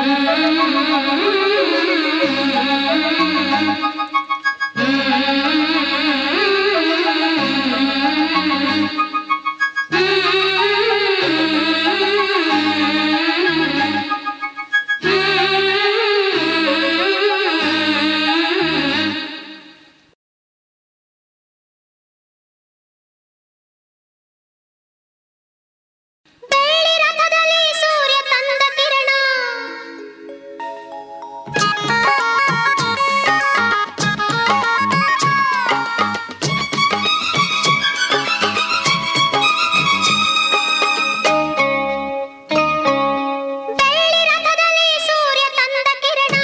ಬೆಳ್ಳಿ ರಥದಲ್ಲಿ ಸೂರ್ಯ ತಂದ ಕಿರಣ ಬೆಳ್ಳಿ ರಥದಲ್ಲಿ ಸೂರ್ಯ ತಂದ ಕಿರಣ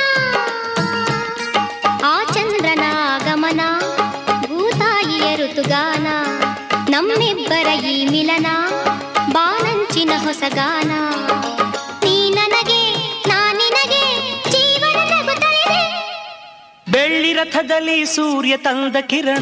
ಆ ಚಂದ್ರನ ಆಗಮನ ಭೂತಾಯಿಯ ಋತುಗಾನ ನಮ್ಮಿಬ್ಬರ ಈ ಮಿಲನ ಬಾನಂಚಿನ ಹೊಸಗಾನ ನೀ ನನಗೆ ನಾ ನಿನಗೆ ಜೀವನ ನಗುತ್ತಲಿದೆ ಬೆಳ್ಳಿ ರಥದಲ್ಲಿ ಸೂರ್ಯ ತಂದ ಕಿರಣ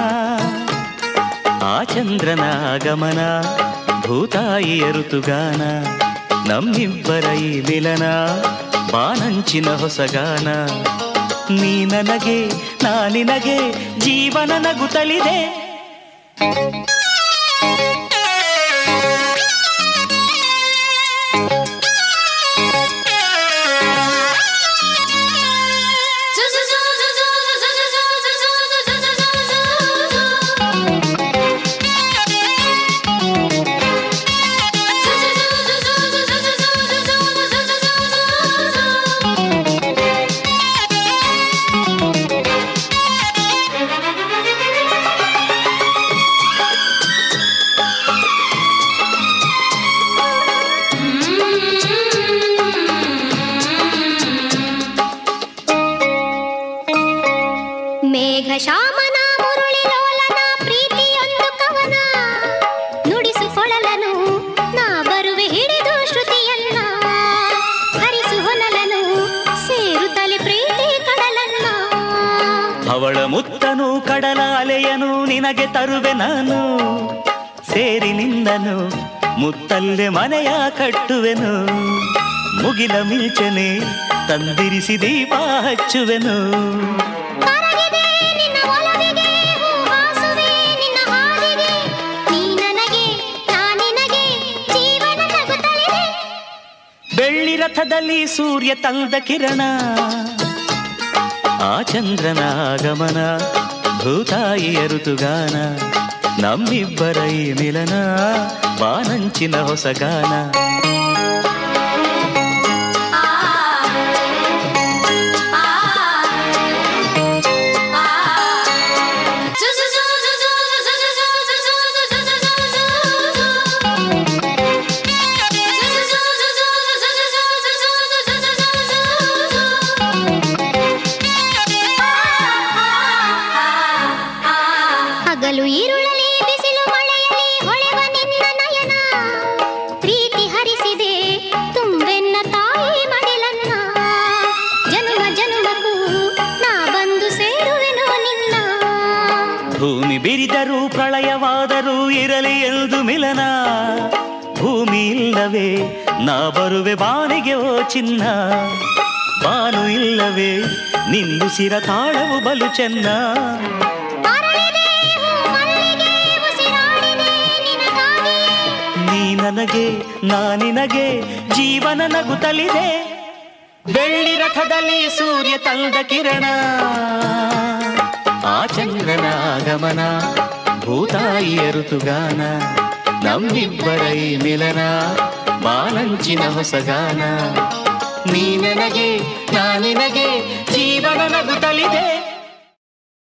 ಆ ಚಂದ್ರನ ಆಗಮನ ಭೂತಾಯಿಯ ಋತುಗಾನ ನಮ್ಮಿಬ್ಬರ ಈ ಮಿಲನ ಬಾನಂಚಿನ ಹೊಸಗಾನ ನೀ ನನಗೆ ನಾ ನಿನಗೆ ಜೀವನ ನಗುತ್ತಲಿದೆ ಮೇಘ ಶಾಮನ ಮುರುಳಿ ಲೋಲನ ಪ್ರೀತಿಯೊಂದು ಕವನ ನುಡಿಸುಕೊಳಲನು ನಾ ಬರುವೆ ಹಿಡಿದು ಶ್ರುತಿಯನ್ನ ಹರಿಸು ಹೊನಲನು ಸೇರುತ್ತಲೆ ಪ್ರೀತಿ ಕಡಲನ್ನ ಅವಳ ಮುತ್ತನು ಕಡಲ ಅಲೆಯನು ನಿನಗೆ ತರುವೆ ನಾನು ಸೇರಿ ನಿಂದನು ಮುತ್ತಲ್ಲೆ ಮನೆಯ ಕಟ್ಟುವೆನು ಮುಗಿಲ ಮಿಂಚನೆ ತಂದಿರಿಸಿ ದೀಪ ಹಚ್ಚುವೆನು ಕರಗಿದೆ ನಿನ್ನ ಒಲವಿಗೆ ಹೂವಾಸುವೆ ನಿನ್ನ ಹಾದಿಗೆ ನೀ ನನಗೆ ನಾ ನಿನಗೆ ಜೀವನ ನಗುತ್ತಲಿದೆ ಬೆಳ್ಳಿ ರಥದಲ್ಲಿ ಸೂರ್ಯ ತಂದ ಕಿರಣ ಆ ಚಂದ್ರನ ಆಗಮನ ಭೂತಾಯಿಯ ಋತುಗಾನ ನಮ್ಮಿಬ್ಬರ ಈ ಮಿಲನ ಬಾನಂಚಿನ ಹೊಸಗಾನ ಹಗಲು ಈರುಳಲಿ ಬಿಸಿಲು ಮಳೆಯಲಿ ಹೊಳೆವ ನಿನ್ನ ನಯನ ಪ್ರೀತಿ ಹರಿಸಿದೆ ತುಂಬೆನ್ನ ತಾಯಿ ಮಡಿಲನ್ನ ಜನುಮ ಜನುಮಕ್ಕೂ ನಾ ಬಂದು ಸೇರುವೆನು ನಿನ್ನ ಭೂಮಿ ಬಿರಿದರೂ ಪ್ರಳಯವಾದರೂ ಇರಲಿ ಎಂದು ಮಿಲನ ಭೂಮಿ ಇಲ್ಲವೇ ನಾ ಬರುವೆ ಬಾನಿಗೆ ಓ ಚಿನ್ನ ಬಾನು ಇಲ್ಲವೇ ನಿಲ್ಲಿಸಿರ ತಾಳವು ಬಲು ಚೆನ್ನ ಅರಳಿದೆ ಹೂ ಮಲ್ಲಿಗೆ ಉಸಿರಾಡಿದೆ ನಿನಗಾಗಿಯೇ ನೀ ನನಗೆ ನಾ ನಿನಗೆ ಜೀವನ ನಗುತ್ತಲಿದೆ ಬೆಳ್ಳಿ ರಥದಲ್ಲಿ ಸೂರ್ಯ ತಂದ ಕಿರಣ ಆ ಚಂದ್ರನ ಆಗಮನ ಭೂತಾಯಿಯ ಋತುಗಾನ ನಮ್ಮಿಬ್ಬರ ಈ ಮಿಲನ ಬಾಲಂಚಿನ ಹೊಸಗಾನ ನೀ ನನಗೆ ನಾ ನಿನಗೆ ಜೀವನ ನಗುತ್ತಲಿದೆ